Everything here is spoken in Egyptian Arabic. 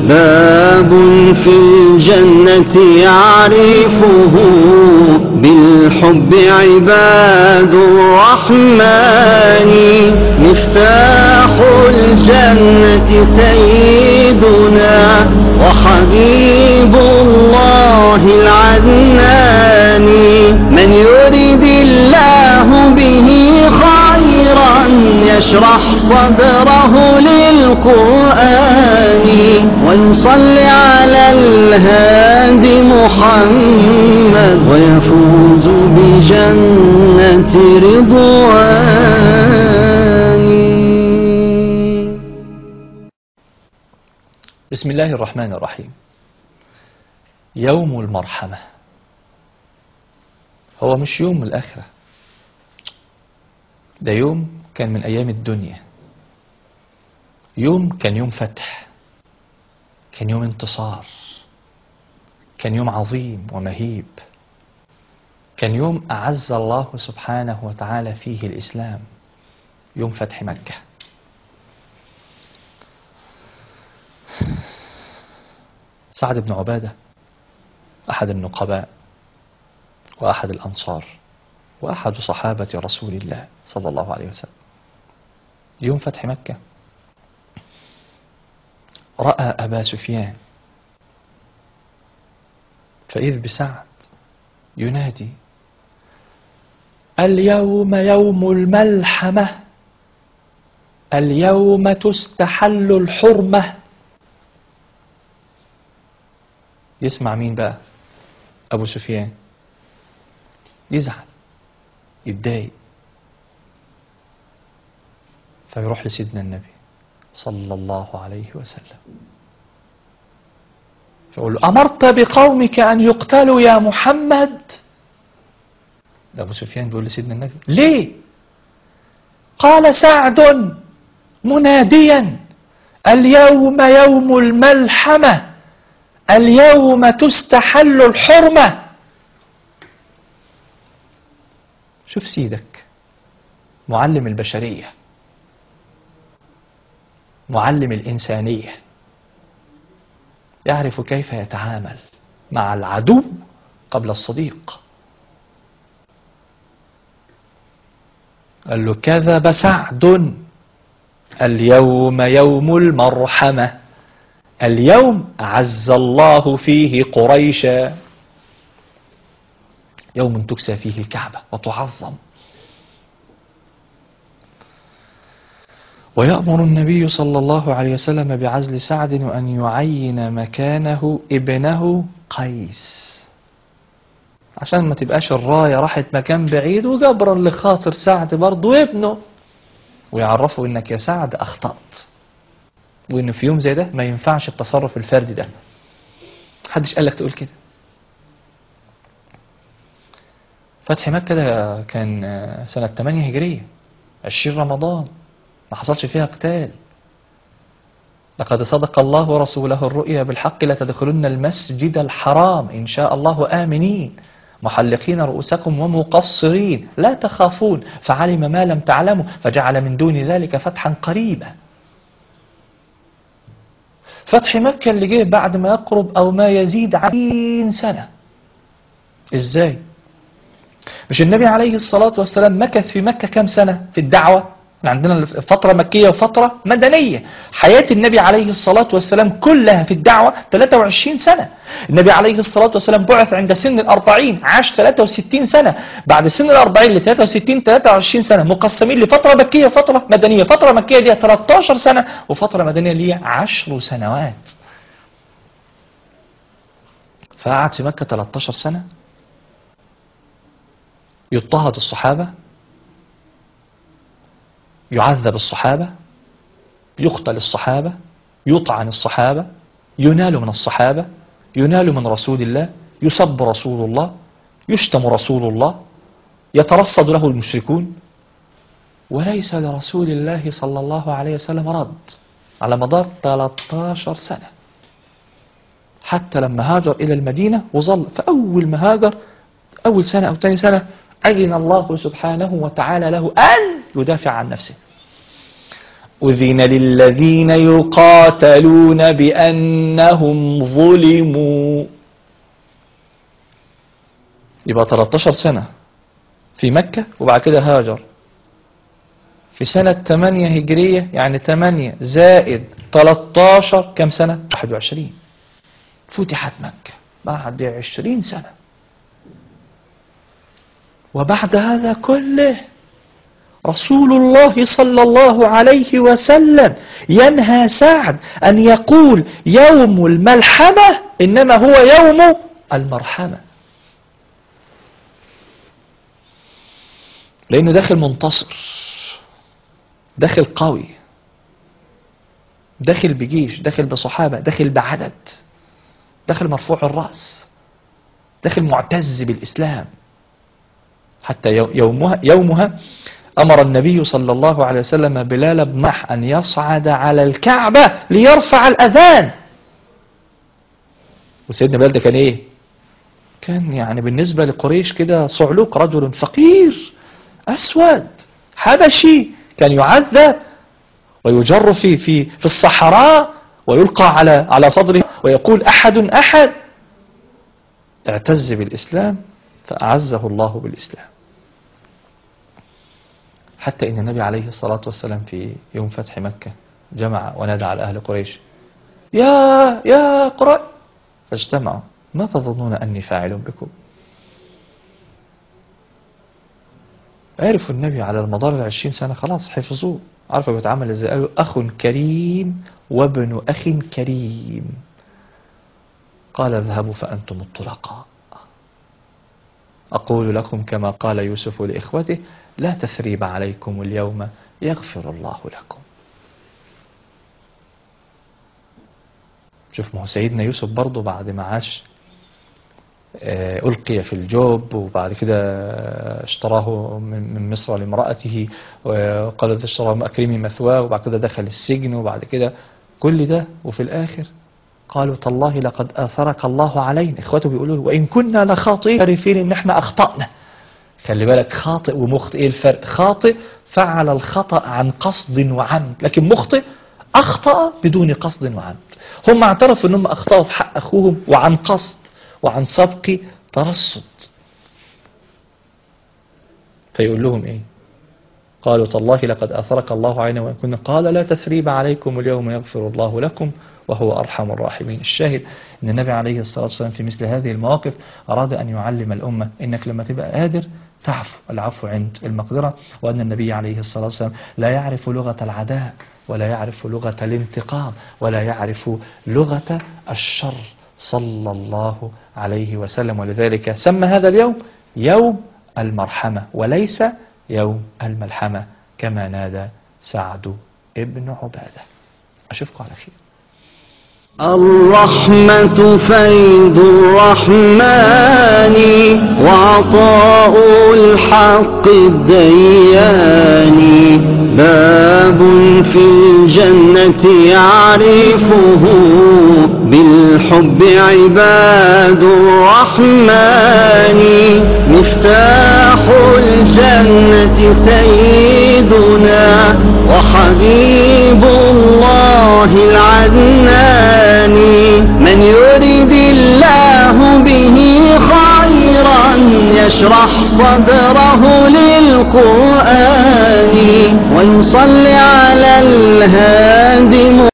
باب في الجنة يعرفه بالحب عباد الرحمن مفتاح الجنة سيدنا وحبيب الله العدنان من يريد الله به خيرا يشرح صدره للقرآن ويصلي على الهادي محمد ويفوز بجنة رضوان بسم الله الرحمن الرحيم يوم المرحمة هو مش يوم الآخرة ده يوم كان من أيام الدنيا يوم كان يوم فتح كان يوم انتصار كان يوم عظيم ومهيب كان يوم أعز الله سبحانه وتعالى فيه الإسلام يوم فتح مكة سعد بن عبادة أحد النقباء وأحد الأنصار وأحد صحابة رسول الله صلى الله عليه وسلم يوم فتح مكة رأى أبا سفيان فإذ بسعد ينادي اليوم يوم الملحمة اليوم تستحل الحرمة يسمع مين بقى أبو سفيان يزعل يتضايق فيروح لسيدنا النبي صلى الله عليه وسلم فيقول له أمرت بقومك أن يقتلوا يا محمد ده أبو سفيان بيقول لسيدنا النبي ليه قال سعد مناديا اليوم يوم الملحمة اليوم تستحل الحرمة شوف سيدك معلم البشرية معلم الإنسانية يعرف كيف يتعامل مع العدو قبل الصديق قال له كذب سعد اليوم يوم المرحمة اليوم أعز الله فيه قريشا يوم تكسى فيه الكعبة وتعظم ويأمر النبي صلى الله عليه وسلم بعزل سعد وأن يعين مكانه ابنه قيس عشان ما تبقاش الراية راحت مكان بعيد وجبرا لخاطر سعد برضه ابنه ويعرفوا انك يا سعد اخطأت وان في يوم زي ده ما ينفعش التصرف الفردي ده محدش قال لك تقول كده فتح مكة ده كان سنة 8 هجرية 20 رمضان ما حصلش فيها قتال لقد صدق الله ورسوله الرؤيا بالحق لتدخلن المسجد الحرام إن شاء الله آمنين محلقين رؤوسكم ومقصرين لا تخافون فعلم ما لم تعلموا فجعل من دون ذلك فتحا قريبا فتح مكة اللي جه بعد ما يقرب أو ما يزيد عشرين سنة إزاي مش النبي عليه الصلاة والسلام مكث في مكة كم سنة في الدعوة عندنا فترة مكية وفترة مدنية حياة النبي عليه الصلاة والسلام كلها في الدعوة 23 سنة النبي عليه الصلاة والسلام بعث عند سن الأربعين عاش 63 سنة بعد سن الأربعين ل 63 23 سنة مقسمين لفترة مكية وفترة مدنية فترة مكية ليها 13 سنة وفترة مدنية ليها 10 سنوات فقعد في مكة 13 سنة يضطهد الصحابة يعذب الصحابة يقتل الصحابة يطعن الصحابة ينال من الصحابة ينال من رسول الله يسب رسول الله يشتم رسول الله يترصد له المشركون وليس لرسول الله صلى الله عليه وسلم رد على مدار 13 سنة حتى لما هاجر إلى المدينة وظل فأول ما هاجر أول سنة أو ثاني سنة أذن الله سبحانه وتعالى له أن يدافع عن نفسه أذن للذين يقاتلون بأنهم ظلموا يبقى 13 سنة في مكة وبعد كده هاجر في سنة 8 هجرية يعني 8 زائد 13 كم سنة 21 فتحت مكة بعد 20 سنة وبعد هذا كله رسول الله صلى الله عليه وسلم ينهى سعد أن يقول يوم الملحمة إنما هو يوم المرحمة لأنه داخل منتصر داخل قوي داخل بجيش داخل بصحابة داخل بعدد داخل مرفوع الرأس داخل معتز بالإسلام حتى يومها, يومها أمر النبي صلى الله عليه وسلم بلال بن نح أن يصعد على الكعبة ليرفع الأذان وسيدنا بلال ده كان إيه كان يعني بالنسبة لقريش كده صعلوك رجل فقير أسود حبشي كان يعذب ويجر في في في الصحراء ويلقى على على صدره ويقول أحد أحد اعتز بالإسلام فأعزه الله بالإسلام حتى إن النبي عليه الصلاة والسلام في يوم فتح مكة جمع ونادى على أهل قريش يا يا قريش فاجتمعوا ما تظنون أني فاعل بكم عرفوا النبي على المدار العشرين سنة خلاص حفظوه عرفوا بيتعامل ازاي قالوا أخ كريم وابن أخ كريم قال اذهبوا فأنتم الطلقاء أقول لكم كما قال يوسف لإخوته لا تثريب عليكم اليوم يغفر الله لكم شوف ما هو سيدنا يوسف برضه بعد ما عاش ألقي في الجوب وبعد كده اشتراه من مصر لامرأته وقالت اشتراه أكرمي مثواه وبعد كده دخل السجن وبعد كده كل ده وفي الآخر قالوا تالله لقد آثرك الله علينا إخواته بيقولوا له وإن كنا لخاطئين عارفين إن احنا أخطأنا خلي بالك خاطئ ومخطئ ايه الفرق خاطئ فعل الخطأ عن قصد وعمد لكن مخطئ أخطأ بدون قصد وعمد هم اعترفوا أنهم أخطأوا في حق أخوهم وعن قصد وعن سبق ترصد فيقول لهم ايه قالوا تالله لقد أثرك الله علينا وإن كنا قال لا تثريب عليكم اليوم يغفر الله لكم وهو أرحم الراحمين الشاهد أن النبي عليه الصلاة والسلام في مثل هذه المواقف أراد أن يعلم الأمة إنك لما تبقى قادر تعفو العفو عند المقدرة وأن النبي عليه الصلاة والسلام لا يعرف لغة العداء ولا يعرف لغة الانتقام ولا يعرف لغة الشر صلى الله عليه وسلم ولذلك سمى هذا اليوم يوم المرحمة وليس يوم الملحمة كما نادى سعد ابن عبادة أشوفكم على خير الرحمة فيض الرحمن وعطاء الحق الديان باب في الجنة يعرفه بالحب عباد الرحمن مفتاح الجنة سيدنا وحبيب الله العدنان من يريد الله به خيرا يشرح صدره للقرآن ويصلي على الهادي